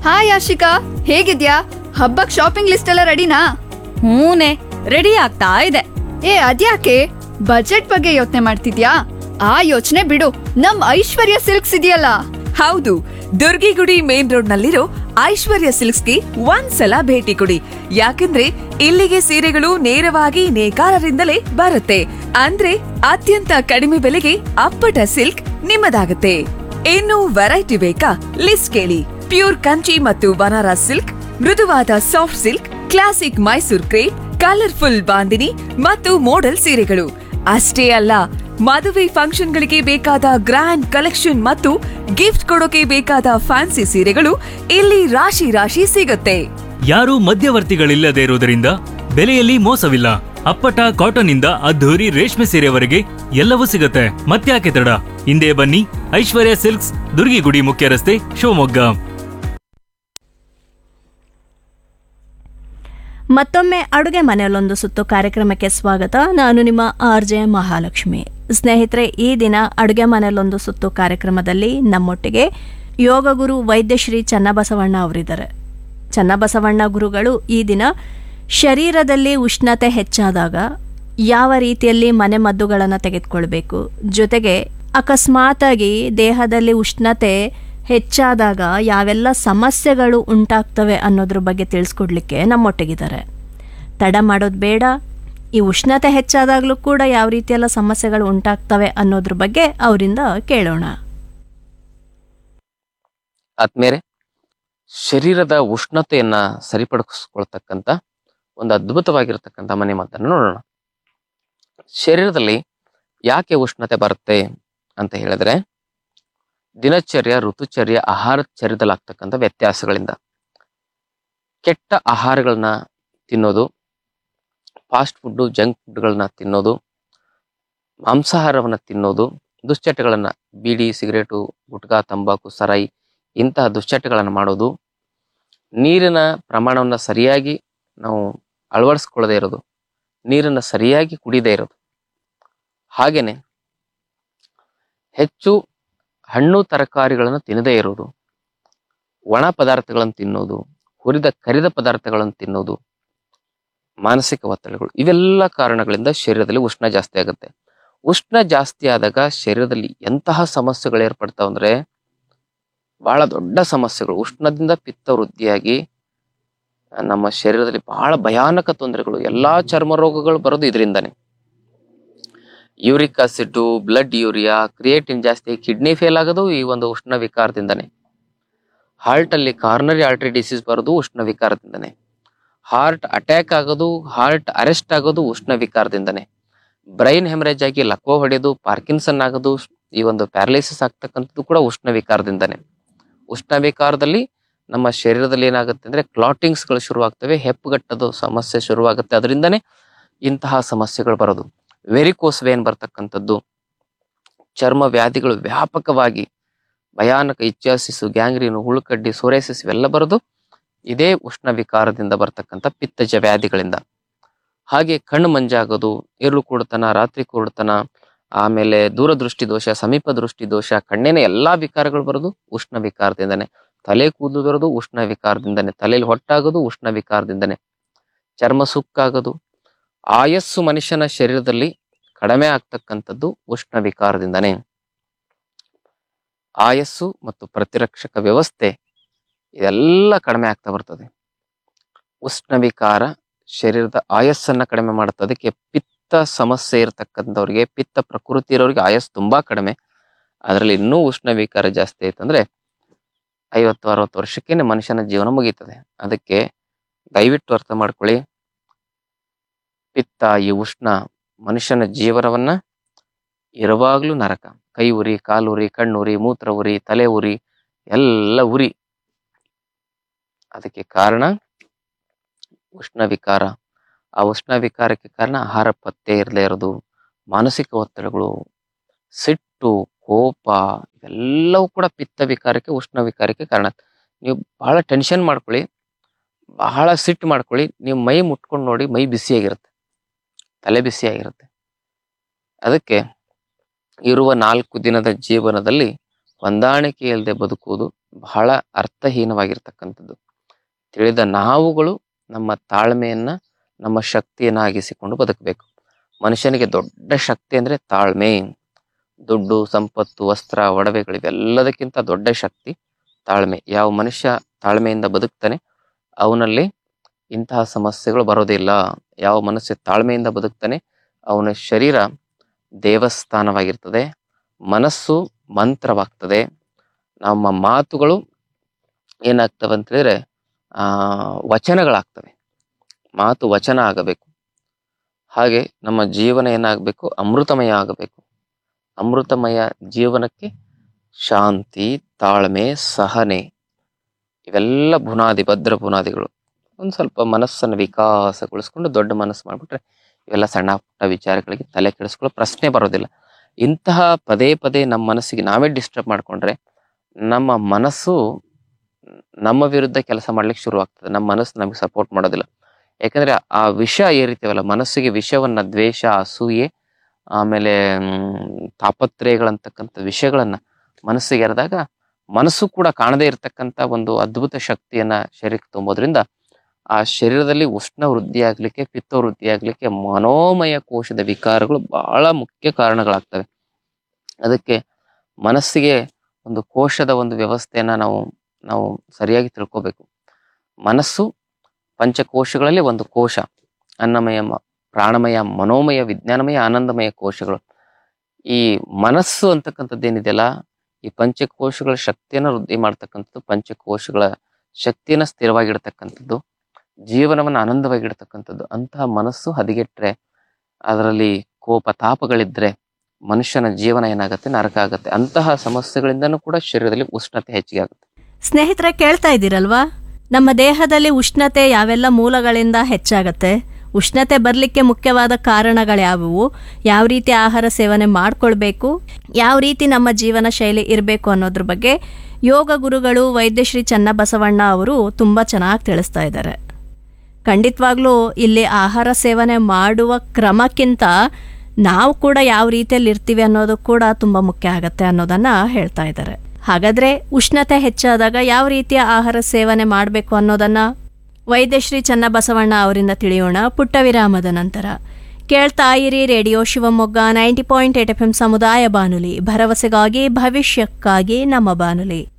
hi Ashika ಹೇಗಿದ್ಯಾ ಹಬ್ಬಕ್ shopping list ಎಲ್ಲ ರೆಡಿನಾ ಹೂನೆ ರೆಡಿ ಆಗ್ತಾ ಇದೆ ಏ ಅದ್ಯಾಕೆ ಬಜೆಟ್ ಬಗ್ಗೆ ಯೋಚನೆ ಮಾಡ್ತಿದ್ಯಾ ಆ ಯೋಚನೆ ಬಿಡು ನಮ್ ಐಶ್ವರ್ಯ ಸಿಲ್ಕ್ಸ್ ಇದೆಯಲ್ಲ ಹೌದು ದುರ್ಗಿಗುಡಿ ಮೇನ್ ರೋಡ್ ನಲ್ಲಿರೋ ಐಶ್ವರ್ಯ ಸಿಲ್ಕ್ಸ್ಗೆ ಒಂದ್ಸಲ ಭೇಟಿ ಕೊಡಿ ಯಾಕಂದ್ರೆ ಇಲ್ಲಿಗೆ ಸೀರೆಗಳು ನೇರವಾಗಿ ನೇಕಾರರಿಂದಲೇ ಬರುತ್ತೆ ಅಂದ್ರೆ ಅತ್ಯಂತ ಕಡಿಮೆ ಬೆಲೆಗೆ ಅಪ್ಪಟ ಸಿಲ್ಕ್ ನಿಮ್ಮದಾಗುತ್ತೆ ಇನ್ನು ವೆರೈಟಿ ಬೇಕಾ ಲಿಸ್ಟ್ ಕೇಳಿ ಪ್ಯೂರ್ ಕಂಚಿ ಮತ್ತು ಬನಾರಸ್ ಸಿಲ್ಕ್ ಮೃದುವಾದ soft silk classic Mysore crepe colourful bandhani ಮತ್ತು ಮೋಡಲ್ ಸೀರೆಗಳು ಅಷ್ಟೇ ಅಲ್ಲ ಮದುವೆ ಫಂಕ್ಷನ್ಗಳಿಗೆ ಬೇಕಾದ ಗ್ರ್ಯಾಂಡ್ ಕಲೆಕ್ಷನ್ ಮತ್ತು ಗಿಫ್ಟ್ ಕೊಡೋಕೆ ಬೇಕಾದ ಫ್ಯಾನ್ಸಿ ಸೀರೆಗಳು ಇಲ್ಲಿ ರಾಶಿ ರಾಶಿ ಸಿಗುತ್ತೆ ಯಾರೂ ಮಧ್ಯವರ್ತಿಗಳಿಲ್ಲದೆ ಇರುವುದರಿಂದ ಬೆಲೆಯಲ್ಲಿ ಮೋಸವಿಲ್ಲ ಅಪ್ಪಟ ಕಾಟನ್ ಇಂದ ಅದ್ಧೂರಿ ರೇಷ್ಮೆ ಸೀರೆವರೆಗೆ ಎಲ್ಲವೂ ಸಿಗುತ್ತೆ ಮತ್ತ್ಯಾಕೆ ತಡ ಹಿಂದೆ ಬನ್ನಿ ಐಶ್ವರ್ಯ ಸಿಲ್ಕ್ಸ್ ದುರ್ಗಿಗುಡಿ ಮುಖ್ಯ ರಸ್ತೆ ಶಿವಮೊಗ್ಗ ಮತ್ತೊಮ್ಮೆ ಅಡುಗೆ ಮನೆಯಲ್ಲೊಂದು ಸುತ್ತು ಕಾರ್ಯಕ್ರಮಕ್ಕೆ ಸ್ವಾಗತ ನಾನು ನಿಮ್ಮ ಆರ್ ಜೆ ಮಹಾಲಕ್ಷ್ಮಿ ಸ್ನೇಹಿತರೆ ಈ ದಿನ ಅಡುಗೆ ಮನೆಯಲ್ಲೊಂದು ಸುತ್ತು ಕಾರ್ಯಕ್ರಮದಲ್ಲಿ ನಮ್ಮೊಟ್ಟಿಗೆ ಯೋಗ ಗುರು ವೈದ್ಯಶ್ರೀ ಚನ್ನಬಸವಣ್ಣ ಅವರಿದ್ದಾರೆ ಚನ್ನಬಸವಣ್ಣ ಗುರುಗಳು ಈ ದಿನ ಶರೀರದಲ್ಲಿ ಉಷ್ಣತೆ ಹೆಚ್ಚಾದಾಗ ಯಾವ ರೀತಿಯಲ್ಲಿ ಮನೆಮದ್ದುಗಳನ್ನು ತೆಗೆದುಕೊಳ್ಬೇಕು ಜೊತೆಗೆ ಅಕಸ್ಮಾತಾಗಿ ದೇಹದಲ್ಲಿ ಉಷ್ಣತೆ ಹೆಚ್ಚಾದಾಗ ಯಾವೆಲ್ಲ ಸಮಸ್ಯೆಗಳು ಉಂಟಾಗ್ತವೆ ಅನ್ನೋದ್ರ ಬಗ್ಗೆ ತಿಳಿಸ್ಕೊಡ್ಲಿಕ್ಕೆ ನಮ್ಮೊಟ್ಟಿಗಿದ್ದಾರೆ ತಡ ಮಾಡೋದು ಬೇಡ ಈ ಉಷ್ಣತೆ ಹೆಚ್ಚಾದಾಗಲೂ ಕೂಡ ಯಾವ ರೀತಿಯೆಲ್ಲ ಸಮಸ್ಯೆಗಳು ಉಂಟಾಗ್ತವೆ ಅನ್ನೋದ್ರ ಬಗ್ಗೆ ಅವರಿಂದ ಕೇಳೋಣ ಆದ್ಮೇಲೆ ಶರೀರದ ಉಷ್ಣತೆಯನ್ನ ಸರಿಪಡಿಸ್ಕೊಳ್ತಕ್ಕಂಥ ಒಂದು ಅದ್ಭುತವಾಗಿರ್ತಕ್ಕಂಥ ಮನೆ ಮಾತನ್ನು ನೋಡೋಣ ಶರೀರದಲ್ಲಿ ಯಾಕೆ ಉಷ್ಣತೆ ಬರುತ್ತೆ ಅಂತ ಹೇಳಿದ್ರೆ ದಿನಚರ್ಯ ಋತುಚರ್ಯ ಆಹಾರಚರ್ಯದಲ್ಲಿ ಆಗ್ತಕ್ಕಂಥ ವ್ಯತ್ಯಾಸಗಳಿಂದ ಕೆಟ್ಟ ಆಹಾರಗಳನ್ನ ತಿನ್ನೋದು ಫಾಸ್ಟ್ ಫುಡ್ ಜಂಕ್ ಫುಡ್ಗಳನ್ನ ತಿನ್ನೋದು ಮಾಂಸಾಹಾರವನ್ನ ತಿನ್ನೋದು ದುಶ್ಚಟಗಳನ್ನ ಬೀಡಿ ಸಿಗರೇಟು ಗುಟ್ಕಾ ತಂಬಾಕು ಸರಾಯಿ ಇಂತಹ ದುಶ್ಚಟಗಳನ್ನು ಮಾಡೋದು ನೀರಿನ ಪ್ರಮಾಣವನ್ನ ಸರಿಯಾಗಿ ನಾವು ಅಳವಡಿಸ್ಕೊಳ್ಳದೆ ಇರೋದು ನೀರನ್ನ ಸರಿಯಾಗಿ ಕುಡಿದೇ ಇರೋದು ಹಾಗೇನೆ ಹೆಚ್ಚು ಹಣ್ಣು ತರಕಾರಿಗಳನ್ನು ತಿನ್ನದೇ ಇರೋದು ಒಣ ಪದಾರ್ಥಗಳನ್ನು ತಿನ್ನೋದು ಹುರಿದ ಕರಿದ ಪದಾರ್ಥಗಳನ್ನು ತಿನ್ನೋದು ಮಾನಸಿಕ ಒತ್ತಡಗಳು ಇವೆಲ್ಲ ಕಾರಣಗಳಿಂದ ಶರೀರದಲ್ಲಿ ಉಷ್ಣ ಜಾಸ್ತಿ ಆಗುತ್ತೆ ಉಷ್ಣ ಜಾಸ್ತಿ ಆದಾಗ ಶರೀರದಲ್ಲಿ ಎಂತಹ ಸಮಸ್ಯೆಗಳು ಏರ್ಪಡ್ತಾವ ಅಂದ್ರೆ ಬಹಳ ದೊಡ್ಡ ಸಮಸ್ಯೆಗಳು ಉಷ್ಣದಿಂದ ಪಿತ್ತ ವೃದ್ಧಿಯಾಗಿ ನಮ್ಮ ಶರೀರದಲ್ಲಿ ಬಹಳ ಭಯಾನಕ ತೊಂದರೆಗಳು ಎಲ್ಲಾ ಚರ್ಮ ರೋಗಗಳು ಬರೋದು ಇದರಿಂದಾನೆ uric acid blood urea creatinine ಜಾಸ್ತಿ ಕಿಡ್ನಿ ಫೇಲ್ ಆಗೋದು ಈ ಒಂದು ಉಷ್ಣ ವಿಕಾರದಿಂದಾನೆ ಹಾರ್ಟ್ ಅಲ್ಲಿ ಕಾರ್ನರಿ ಆರ್ಟರಿ ಡಿಸೀಸ್ ಬರೋದು ಉಷ್ಣ ವಿಕಾರದಿಂದಾನೆ ಹಾರ್ಟ್ ಅಟ್ಯಾಕ್ ಆಗೋದು ಹಾರ್ಟ್ ಅರೆಸ್ಟ್ ಆಗೋದು ಉಷ್ಣ ವಿಕಾರದಿಂದಾನೆ ಬ್ರೈನ್ ಹೆಮರೇಜ್ ಆಗಿ ಲಕ್ವ ಹೊಡೆಯೋದು ಪಾರ್ಕಿನ್ಸನ್ ಆಗೋದು ಈ ಒಂದು ಪ್ಯಾರಲೈಸಿಸ್ ಆಗ್ತಕ್ಕಂಥದ್ದು ಕೂಡ ಉಷ್ಣ ವಿಕಾರದಿಂದಾನೆ ಉಷ್ಣ ವಿಕಾರದಲ್ಲಿ ನಮ್ಮ ಶರೀರದಲ್ಲಿ ಏನಾಗುತ್ತೆ ಅಂದ್ರೆ ಕ್ಲಾಟಿಂಗ್ಸ್ ಗಳು ಶುರುವಾಗ್ತವೆ ಹೆಪ್ಪುಗಟ್ಟೋದು ಸಮಸ್ಯೆ ಶುರುವಾಗುತ್ತೆ ಅದರಿಂದನೇ ಇಂತಹ ಸಮಸ್ಯೆಗಳು ಬರೋದು ವೆರಿಕೋಸ್ ವೇನ್ ಬರ್ತಕ್ಕಂಥದ್ದು ಚರ್ಮ ವ್ಯಾಧಿಗಳು ವ್ಯಾಪಕವಾಗಿ ಭಯಾನಕ ಇಚ್ಛಾಸಿಸು ಗ್ಯಾಂಗ್ರೀನು ಹುಳುಕಡ್ಡಿ ಸೋರೇಸಿಸ್ ಇವೆಲ್ಲ ಬರೋದು ಇದೇ ಉಷ್ಣ ವಿಕಾರದಿಂದ ಬರ್ತಕ್ಕಂಥ ಪಿತ್ತಜ ವ್ಯಾಧಿಗಳಿಂದ ಹಾಗೆ ಕಣ್ಣು ಮಂಜಾಗೋದು ಇರುಳು ಕುರುಡತನ ರಾತ್ರಿ ಕುರುಡತನ ಆಮೇಲೆ ದೂರದೃಷ್ಟಿ ದೋಷ ಸಮೀಪ ದೃಷ್ಟಿ ದೋಷ ಕಣ್ಣಿನ ಎಲ್ಲಾ ವಿಕಾರಗಳು ಬರೋದು ಉಷ್ಣ ವಿಕಾರದಿಂದನೇ ತಲೆ ಕೂದಲು ಬರೋದು ಉಷ್ಣ ವಿಕಾರದಿಂದನೇ ತಲೆಯಲ್ಲಿ ಹೊಟ್ಟಾಗೋದು ಉಷ್ಣ ವಿಕಾರದಿಂದನೇ ಚರ್ಮ ಸುಕ್ಕಾಗೋದು ಆಯಸ್ಸು ಮನುಷ್ಯನ ಶರೀರದಲ್ಲಿ ಕಡಿಮೆ ಆಗ್ತಕ್ಕಂಥದ್ದು ಉಷ್ಣ ವಿಕಾರದಿಂದನೇ ಆಯಸ್ಸು ಮತ್ತು ಪ್ರತಿರಕ್ಷಕ ವ್ಯವಸ್ಥೆ ಇದೆಲ್ಲ ಕಡಿಮೆ ಆಗ್ತಾ ಬರ್ತದೆ ಉಷ್ಣ ವಿಕಾರ ಶರೀರದ ಆಯಸ್ಸನ್ನ ಕಡಿಮೆ ಮಾಡುತ್ತೆ ಅದಕ್ಕೆ ಪಿತ್ತ ಸಮಸ್ಯೆ ಇರತಕ್ಕಂಥವ್ರಿಗೆ ಪಿತ್ತ ಪ್ರಕೃತಿ ಇರೋರಿಗೆ ಆಯಸ್ಸು ತುಂಬಾ ಕಡಿಮೆ ಅದರಲ್ಲಿ ಇನ್ನೂ ಉಷ್ಣ ವಿಕಾರ ಜಾಸ್ತಿ ಆಯ್ತಂದ್ರೆ ಐವತ್ತು ಅರವತ್ತು ವರ್ಷಕ್ಕೇನೆ ಮನುಷ್ಯನ ಜೀವನ ಮುಗೀತದೆ ಅದಕ್ಕೆ ದಯವಿಟ್ಟು ಅರ್ಥ ಮಾಡ್ಕೊಳ್ಳಿ ಪಿತ್ತ ಈ ಉಷ್ಣ ಮನುಷ್ಯನ ಜೀವನವನ್ನ ಇರುವಾಗ್ಲೂ ನರಕ ಕೈ ಉರಿ ಕಾಲು ಉರಿ ಕಣ್ಣು ಉರಿ ಮೂತ್ರ ಉರಿ ತಲೆ ಉರಿ ಎಲ್ಲ ಉರಿ ಅದಕ್ಕೆ ಕಾರಣ ಉಷ್ಣ ವಿಕಾರ ಆ ಉಷ್ಣ ವಿಕಾರಕ್ಕೆ ಕಾರಣ ಆಹಾರ ಪತ್ತೆ ಇರದೇ ಇರೋದು ಮಾನಸಿಕ ಒತ್ತಡಗಳು ಸಿಟ್ಟು ಕೋಪ ಇವೆಲ್ಲವೂ ಕೂಡ ಪಿತ್ತ ವಿಕಾರಕ್ಕೆ ಉಷ್ಣ ವಿಕಾರಕ್ಕೆ ಕಾರಣ ನೀವು ಬಹಳ ಟೆನ್ಷನ್ ಮಾಡ್ಕೊಳ್ಳಿ ಬಹಳ ಸಿಟ್ಟು ಮಾಡ್ಕೊಳ್ಳಿ ನೀವು ಮೈ ಮುಟ್ಕೊಂಡು ನೋಡಿ ಮೈ ಬಿಸಿಯಾಗಿರುತ್ತೆ ತಲೆ ಬಿಸಿಯಾಗಿರುತ್ತೆ ಅದಕ್ಕೆ ಇರುವ ನಾಲ್ಕು ದಿನದ ಜೀವನದಲ್ಲಿ ಹೊಂದಾಣಿಕೆ ಇಲ್ಲದೆ ಬದುಕುವುದು ಬಹಳ ಅರ್ಥಹೀನವಾಗಿರ್ತಕ್ಕಂಥದ್ದು ತಿಳಿದ ನಾವುಗಳು ನಮ್ಮ ತಾಳ್ಮೆಯನ್ನ ನಮ್ಮ ಶಕ್ತಿಯನ್ನಾಗಿಸಿಕೊಂಡು ಬದುಕಬೇಕು ಮನುಷ್ಯನಿಗೆ ದೊಡ್ಡ ಶಕ್ತಿ ಅಂದ್ರೆ ತಾಳ್ಮೆ ದುಡ್ಡು ಸಂಪತ್ತು ವಸ್ತ್ರ ಒಡವೆಗಳು ಇವೆಲ್ಲದಕ್ಕಿಂತ ದೊಡ್ಡ ಶಕ್ತಿ ತಾಳ್ಮೆ ಯಾವ ಮನುಷ್ಯ ತಾಳ್ಮೆಯಿಂದ ಬದುಕ್ತಾನೆ ಅವನಲ್ಲಿ ಇಂತಹ ಸಮಸ್ಯೆಗಳು ಬರೋದಿಲ್ಲ ಯಾವ ಮನುಷ್ಯ ತಾಳ್ಮೆಯಿಂದ ಬದುಕ್ತಾನೆ ಅವನ ಶರೀರ ದೇವಸ್ಥಾನವಾಗಿರ್ತದೆ ಮನಸ್ಸು ಮಂತ್ರವಾಗ್ತದೆ ನಮ್ಮ ಮಾತುಗಳು ಏನಾಗ್ತವೆ ಅಂತ ಹೇಳಿದ್ರೆ ಆ ವಚನಗಳಾಗ್ತವೆ ಮಾತು ವಚನ ಆಗಬೇಕು ಹಾಗೆ ನಮ್ಮ ಜೀವನ ಏನಾಗಬೇಕು ಅಮೃತಮಯ ಆಗಬೇಕು ಅಮೃತಮಯ ಜೀವನಕ್ಕೆ ಶಾಂತಿ ತಾಳ್ಮೆ ಸಹನೆ ಇವೆಲ್ಲ ಬುನಾದಿ ಭದ್ರ ಬುನಾದಿಗಳು ಒಂದು ಸ್ವಲ್ಪ ಮನಸ್ಸನ್ನು ವಿಕಾಸಗೊಳಿಸ್ಕೊಂಡು ದೊಡ್ಡ ಮನಸ್ಸು ಮಾಡಿಬಿಟ್ರೆ ಇವೆಲ್ಲ ಸಣ್ಣ ಪುಟ್ಟ ವಿಚಾರಗಳಿಗೆ ತಲೆ ಕೆಡಿಸ್ಕೊಳ್ಳೋ ಪ್ರಶ್ನೆ ಬರೋದಿಲ್ಲ ಇಂತಹ ಪದೇ ಪದೇ ನಮ್ಮ ಮನಸ್ಸಿಗೆ ನಾವೇ ಡಿಸ್ಟರ್ಬ್ ಮಾಡ್ಕೊಂಡ್ರೆ ನಮ್ಮ ಮನಸ್ಸು ನಮ್ಮ ವಿರುದ್ಧ ಕೆಲಸ ಮಾಡ್ಲಿಕ್ಕೆ ಶುರು ಆಗ್ತದೆ ನಮ್ಮ ಮನಸ್ಸು ನಮಗೆ ಸಪೋರ್ಟ್ ಮಾಡೋದಿಲ್ಲ ಯಾಕಂದ್ರೆ ಆ ವಿಷ ಏರಿತೇವಲ್ಲ ಮನಸ್ಸಿಗೆ ವಿಷವನ್ನ ದ್ವೇಷ ಅಸೂಯೆ ಆಮೇಲೆ ಮ್, ತಾಪತ್ರಯಗಳಂತಕ್ಕಂಥ ವಿಷಯಗಳನ್ನ ಮನಸ್ಸಿಗೆ ಎರೆದಾಗ ಮನಸ್ಸು ಕೂಡ ಕಾಣದೇ ಇರತಕ್ಕಂತ ಒಂದು ಅದ್ಭುತ ಶಕ್ತಿಯನ್ನ ಶರೀರಕ್ಕೆ ತುಂಬೋದ್ರಿಂದ ಆ ಶರೀರದಲ್ಲಿ ಉಷ್ಣ ವೃದ್ಧಿ ಆಗ್ಲಿಕ್ಕೆ ಪಿತ್ತ ವೃದ್ಧಿ ಆಗ್ಲಿಕ್ಕೆ ಮನೋಮಯ ಕೋಶದ ವಿಕಾರಗಳು ಬಹಳ ಮುಖ್ಯ ಕಾರಣಗಳಾಗ್ತವೆ ಅದಕ್ಕೆ ಮನಸ್ಸಿಗೆ ಒಂದು ಕೋಶದ ಒಂದು ವ್ಯವಸ್ಥೆಯನ್ನ ನಾವು ನಾವು ಸರಿಯಾಗಿ ತಿಳ್ಕೊಬೇಕು ಮನಸ್ಸು ಪಂಚಕೋಶಗಳಲ್ಲಿ ಒಂದು ಕೋಶ ಅನ್ನಮಯ ಮ- ಪ್ರಾಣಮಯ ಮನೋಮಯ ವಿಜ್ಞಾನಮಯ ಆನಂದಮಯ ಕೋಶಗಳು ಈ ಮನಸ್ಸು ಅಂತಕ್ಕಂಥದ್ದು ಏನಿದೆಯಲ್ಲ ಈ ಪಂಚಕೋಶಗಳ ಶಕ್ತಿಯನ್ನ ವೃದ್ಧಿ ಮಾಡ್ತಕ್ಕಂಥದ್ದು ಪಂಚಕೋಶಗಳ ಶಕ್ತಿಯನ್ನ ಸ್ಥಿರವಾಗಿಡ್ತಕ್ಕಂಥದ್ದು ಜೀವನವನ್ನ ಆನಂದವಾಗಿಡ್ತಕ್ಕಂಥದ್ದು ಅಂತಹ ಮನಸ್ಸು ಹದಗೆಟ್ರೆ ಅದರಲ್ಲಿ ಕೋಪ ತಾಪಗಳಿದ್ರೆ ಮನುಷ್ಯನ ಜೀವನ ಏನಾಗುತ್ತೆ ನರಕ ಆಗುತ್ತೆ ಅಂತಹ ಸಮಸ್ಯೆಗಳಿಂದನೂ ಕೂಡ ಶರೀರದಲ್ಲಿ ಉಷ್ಣತೆ ಹೆಚ್ಚಿಗೆ ಆಗುತ್ತೆ ಸ್ನೇಹಿತರೆ ಕೇಳ್ತಾ ಇದ್ದೀರಲ್ವಾ ನಮ್ಮ ದೇಹದಲ್ಲಿ ಉಷ್ಣತೆ ಯಾವೆಲ್ಲ ಮೂಲಗಳಿಂದ ಹೆಚ್ಚಾಗತ್ತೆ ಉಷ್ಣತೆ ಬರಲಿಕ್ಕೆ ಮುಖ್ಯವಾದ ಕಾರಣಗಳ್ಯಾವುವು ಯಾವ ರೀತಿ ಆಹಾರ ಸೇವನೆ ಮಾಡ್ಕೊಳ್ಬೇಕು ಯಾವ ರೀತಿ ನಮ್ಮ ಜೀವನ ಶೈಲಿ ಇರಬೇಕು ಅನ್ನೋದ್ರ ಬಗ್ಗೆ ಯೋಗ ಗುರುಗಳು ವೈದ್ಯಶ್ರೀ ಚನ್ನಬಸವಣ್ಣ ಅವರು ತುಂಬ ಚೆನ್ನಾಗಿ ತಿಳಿಸ್ತಾ ಇದ್ದಾರೆ ಖಂಡಿತವಾಗ್ಲೂ ಇಲ್ಲಿ ಆಹಾರ ಸೇವನೆ ಮಾಡುವ ಕ್ರಮಕ್ಕಿಂತ ನಾವು ಕೂಡ ಯಾವ ರೀತಿಯಲ್ಲಿ ಇರ್ತೀವಿ ಅನ್ನೋದು ಕೂಡ ತುಂಬ ಮುಖ್ಯ ಆಗತ್ತೆ ಅನ್ನೋದನ್ನ ಹೇಳ್ತಾ ಇದ್ದಾರೆ ಹಾಗಾದ್ರೆ ಉಷ್ಣತೆ ಹೆಚ್ಚಾದಾಗ ಯಾವ ರೀತಿಯ ಆಹಾರ ಸೇವನೆ ಮಾಡಬೇಕು ಅನ್ನೋದನ್ನ ವೈದ್ಯಶ್ರೀ ಚನ್ನಬಸವಣ್ಣ ಅವರಿಂದ ತಿಳಿಯೋಣ ಪುಟ್ಟ ವಿರಾಮದ ನಂತರ ಕೇಳ್ತಾ ಇರಿ radio Shivamogga ninety point eight F M ಸಮುದಾಯ ಬಾನುಲಿ ಭರವಸೆಗಾಗಿ ಭವಿಷ್ಯಕ್ಕಾಗಿ ನಮ್ಮ ಬಾನುಲಿ